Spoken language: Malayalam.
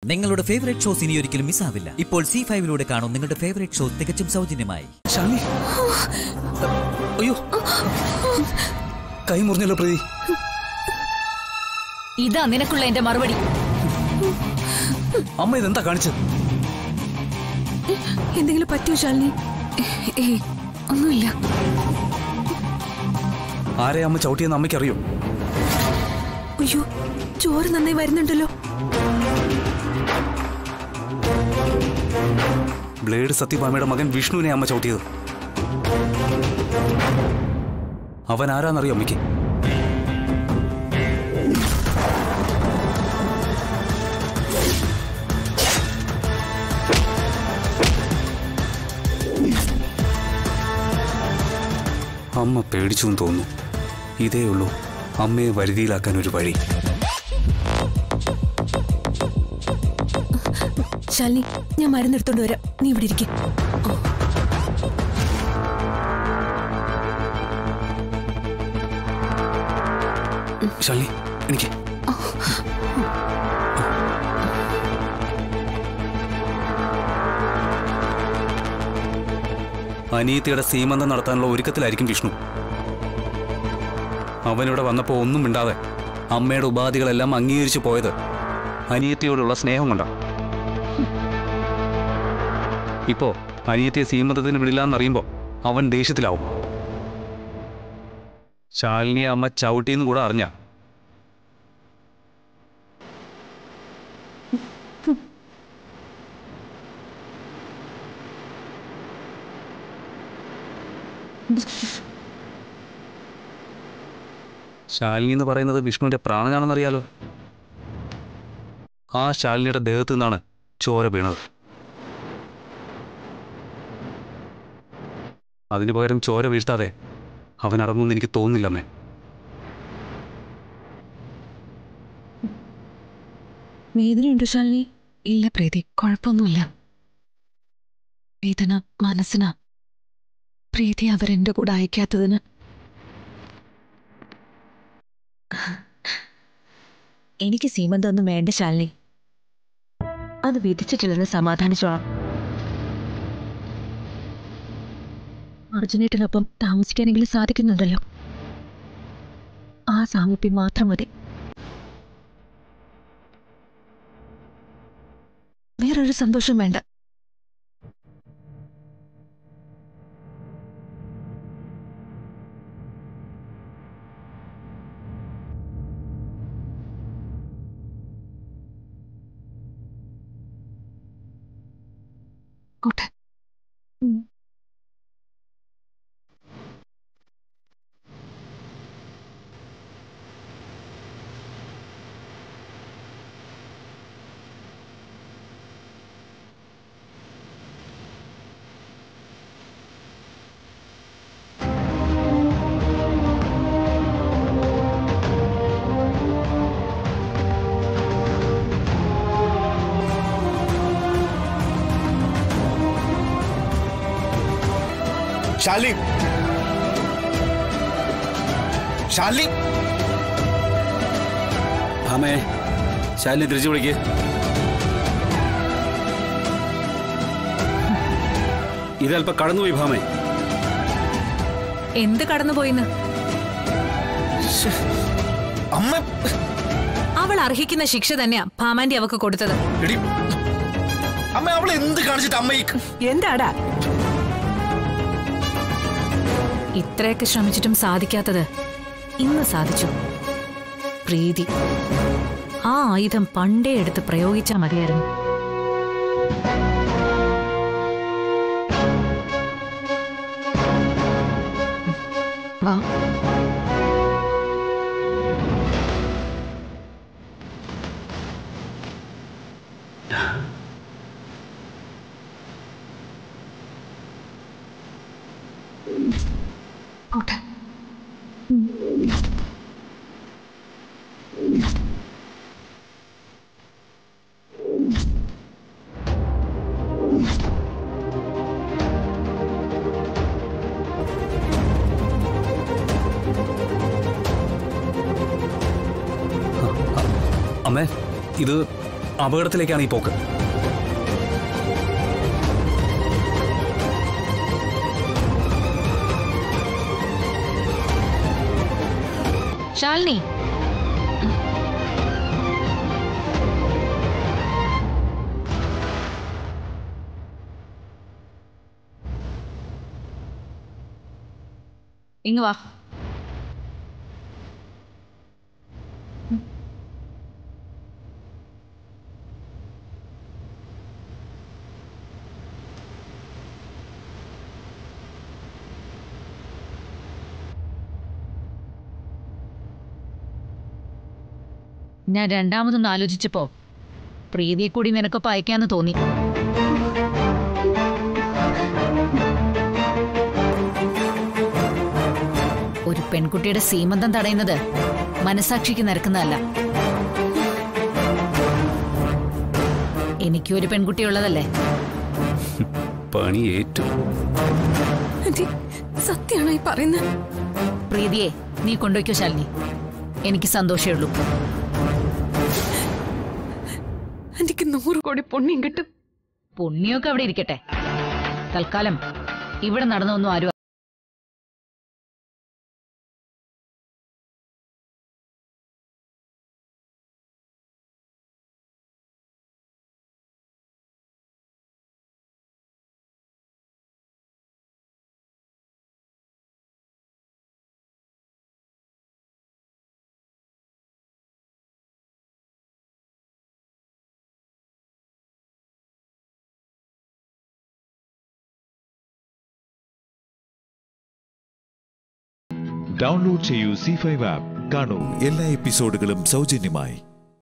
നിങ്ങളുടെ ഫേവറേറ്റ് ഷോസ് ഇനി ഒരിക്കലും മിസ്സാവില്ല ഇപ്പോൾ സി ഫൈവിലൂടെ കാണും നിങ്ങളുടെ ഫേവറേറ്റ് ഷോ തികച്ചും സൗജന്യമായി ശാലിനി അയ്യോ കൈ മുറിഞ്ഞല്ലോ പ്രീതി ഇതാ നിനക്കുള്ള എന്റെ മറുപടി അമ്മ ഇതെന്താ കാണിച്ചത് എന്തെങ്കിലും പറ്റിയോ ശാലിനി ഏ ഒന്നുമില്ല ആരെ അമ്മ ചവിട്ടിയെന്ന് അമ്മയ്ക്ക് അറിയോ അയ്യോ ചോറ് നന്നായി വരുന്നുണ്ടല്ലോ ബ്ലേഡ് സത്യഭാമയുടെ മകൻ വിഷ്ണുവിനെ അമ്മ ചവിട്ടിയത് അവൻ ആരാന്നറിയോ അമ്മയ്ക്ക് അമ്മ പേടിച്ചു എന്ന് തോന്നുന്നു ഇതേ ഉള്ളൂ അമ്മയെ വരുതിയിലാക്കാൻ ഒരു വഴി ശാലിനി ഞാൻ മരുന്നെടുത്തോണ്ട് വരാം നീ ഇവിടെ ഇരിക്കും ശാലിനി എനിക്ക് അനിയത്തിയുടെ സീമന്തം നടത്താനുള്ള ഒരുക്കത്തിലായിരിക്കും വിഷ്ണു അവനിവിടെ വന്നപ്പോൾ ഒന്നും മിണ്ടാതെ അമ്മയുടെ ഉപാധികളെല്ലാം അംഗീകരിച്ചു പോയത് അനിയത്തിയോടുള്ള സ്നേഹം കൊണ്ടാണ് ഇപ്പോ അനിയത്തിയെ സീമന്തത്തിന് വിടില്ലാന്നറിയുമ്പോൾ അവൻ ദേഷ്യത്തിലാവും ശാലിനിയെ അമ്മ ചവിട്ടിയെന്ന് കൂടെ അറിഞ്ഞ ശാലിനി എന്ന് പറയുന്നത് വിഷ്ണുവിന്റെ പ്രാണനാണെന്നറിയാലോ ആ ശാലിനിയുടെ ദേഹത്തു നിന്നാണ് ചോര വീണത് അതിനു പകരം ചോര വീഴ്ത്താതെ അവൻ അടങ്ങുമെന്ന് എനിക്ക് തോന്നുന്നില്ല അമ്മേ വേദനയുണ്ടോ ശാലിനി ഇല്ല പ്രീതി കുഴപ്പമൊന്നുമില്ല വേദന മനസ്സിനാ പ്രീതി അവരെന്റെ കൂടെ അയക്കാത്തതിന് എനിക്ക് സീമന്തൊന്നും വേണ്ട ശാലിനി അത് വിധിച്ചിട്ടില്ലെന്ന് സമാധാനിച്ചോളാം അർജുനേട്ടനൊപ്പം താമസിക്കാനെങ്കിലും സാധിക്കുന്നുണ്ടല്ലോ ആ സാമീപ്യം മാത്രം മതി വേറൊരു സന്തോഷം വേണ്ട കൂട്ടെ ശാലിനി ശാലിനി ഭാമേ ശാലിനി തിരിച്ചു വിളിക്ക് ഇതല്പം കടന്നുപോയി ഭാമേ എന്ത് കടന്നുപോയിന്ന് അമ്മ അവൾ അർഹിക്കുന്ന ശിക്ഷ തന്നെയാ ഭാമാന്റെ അവക്ക് കൊടുത്തത് എടി അമ്മ അവൾ എന്ത് കാണിച്ചിട്ട് അമ്മ ഈ എന്താടാ ഇത്രയൊക്കെ ശ്രമിച്ചിട്ടും സാധിക്കാത്തത് ഇന്ന് സാധിച്ചു പ്രീതി ആ ആയുധം പണ്ടേ എടുത്ത് പ്രയോഗിച്ചാ മതിയായിരുന്നു വാ കൂട്ടെ അമ്മേ ഇത് അപകടത്തിലേക്കാണ് ഈ പോക്ക് ശാലിനി ഇങ്ങ് വാ ഞാൻ രണ്ടാമതൊന്ന് ആലോചിച്ചപ്പോ പ്രീതിയെ കൂടി നിനക്കൊപ്പം അയക്കാന്ന് തോന്നി ഒരു പെൺകുട്ടിയുടെ സീമന്തം തടയുന്നത് മനസാക്ഷിക്ക് നിരക്കുന്നതല്ല എനിക്കും ഒരു പെൺകുട്ടിയുള്ളതല്ലേ പണി ഏറ്റു ആന്റി സത്യമാണോ ഈ പറയുന്നത് പ്രീതിയെ നീ കൊണ്ടുവയ്ക്കോ ശാലിനി എനിക്ക് സന്തോഷമേ ഉള്ളൂ ആന്റിക്ക് നൂറ് കോടി പുണ്യം കിട്ടും പുണ്യമൊക്കെ അവിടെ ഇരിക്കട്ടെ തൽക്കാലം ഇവിടെ നടന്നൊന്നും ആരും ഡൗൺലോഡ് ചെയ്യൂ സി ഫൈവ് ആപ്പ് കാണൂ എല്ലാ എപ്പിസോഡുകളും സൗജന്യമായി